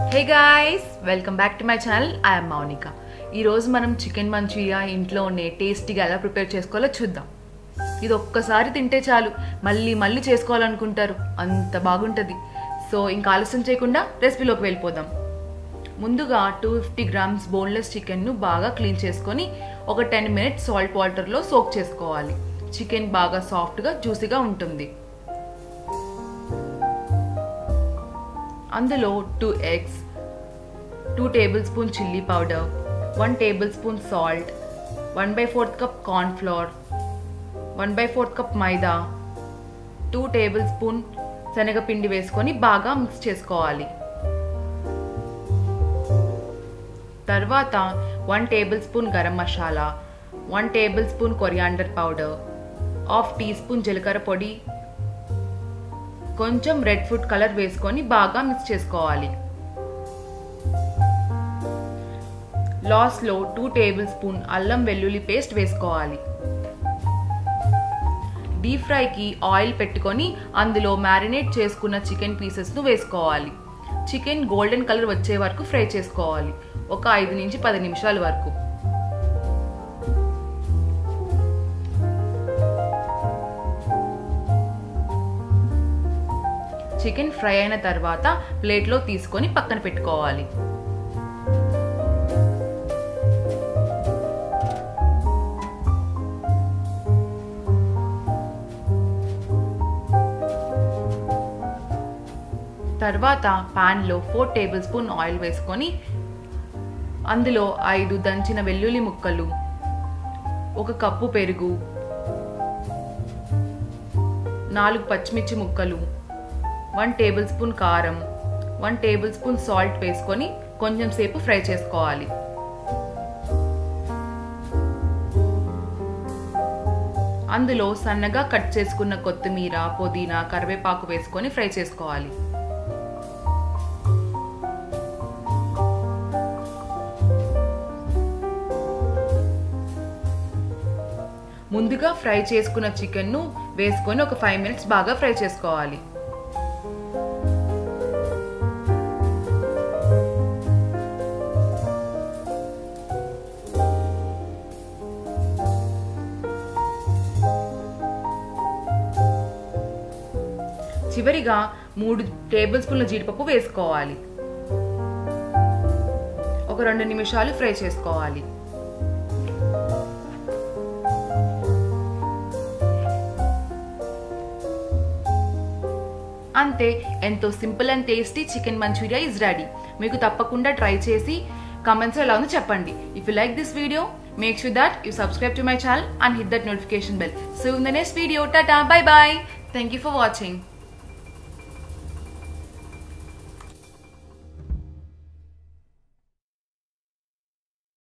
hey guys welcome back to my channel I'm Mounika ఈరోజు మనం chicken Manchuria ఇంట్లోనే టేస్టీగా ఎలా ప్రిపేర్ చేసుకోవాలో చూద్దాం ఇది ఒక్కసారి తింటే చాలు మళ్ళీ మళ్ళీ చేసుకోవాలనుకుంటారు అంత బాగుంటుంది సో ఇంకా ఆలస్యం చేయకుండా రెసిపీలోకి వెళ్ళిపోదాం ముందుగా టూ ఫిఫ్టీ గ్రామ్స్ బోన్లెస్ చికెన్ను బాగా క్లీన్ చేసుకొని ఒక టెన్ మినిట్స్ సాల్ట్ వాటర్లో సోక్ చేసుకోవాలి చికెన్ బాగా సాఫ్ట్గా జ్యూసీగా ఉంటుంది అందులో two eggs two tablespoon chilli powder one tablespoon salt one by fourth cup cornflour one by fourth cup maida two tablespoon శనగపిండి వేసుకొని బాగా మిక్స్ చేసుకోవాలి తర్వాత one tablespoon garam masala one tablespoon coriander powder half teaspoon జీలకర్ర పొడి కొంచెం red food colour వేసుకొని బాగా మిక్స్ చేసుకోవాలి లాస్ట్లో టూ టేబుల్ స్పూన్ అల్లం వెల్లుల్లి పేస్ట్ వేసుకోవాలి డీప్ ఫ్రైకి ఆయిల్ పెట్టుకొని అందులో మ్యారినేట్ చేసుకున్న చికెన్ పీసెస్ను వేసుకోవాలి చికెన్ గోల్డెన్ కలర్ వచ్చే వరకు ఫ్రై చేసుకోవాలి ఒక ఐదు నుంచి పది నిమిషాల వరకు చికెన్ ఫ్రై అయిన తర్వాత ప్లేట్లో తీసుకొని పక్కన పెట్టుకోవాలి తర్వాత పాన్లో ఫోర్ టేబుల్ స్పూన్ ఆయిల్ వేసుకొని అందులో ఐదు దంచిన వెల్లుల్లి ముక్కలు ఒక కప్పు పెరుగు నాలుగు పచ్చిమిర్చి ముక్కలు వన్ టేబుల్ స్పూన్ కారం వన్ టేబుల్ స్పూన్ సాల్ట్ వేసుకొని కొంచెం సేపు ఫ్రై చేసుకోవాలి అందులో సన్నగా కట్ చేసుకున్న కొత్తిమీర పుదీనా కరివేపాకు వేసుకొని ఫ్రై చేసుకోవాలి ముందుగా ఫ్రై చేసుకున్న చికెన్ను వేసుకొని ఒక ఫైవ్ మినిట్స్ బాగా ఫ్రై చేసుకోవాలి చివరిగా మూడు టేబుల్ స్పూన్ల జీడిపప్పు వేసుకోవాలి ఒక రెండు నిమిషాలు ఫ్రై చేసుకోవాలి అంతే ఎంతో simple and tasty chicken Manchuria is ready మీకు తప్పకుండా ట్రై చేసి కమెంట్స్ ఎలా ఉందో చెప్పండి if you like this video make sure that you subscribe to my channel and hit that notification bell so in the next video టాటా bye bye thank you for watching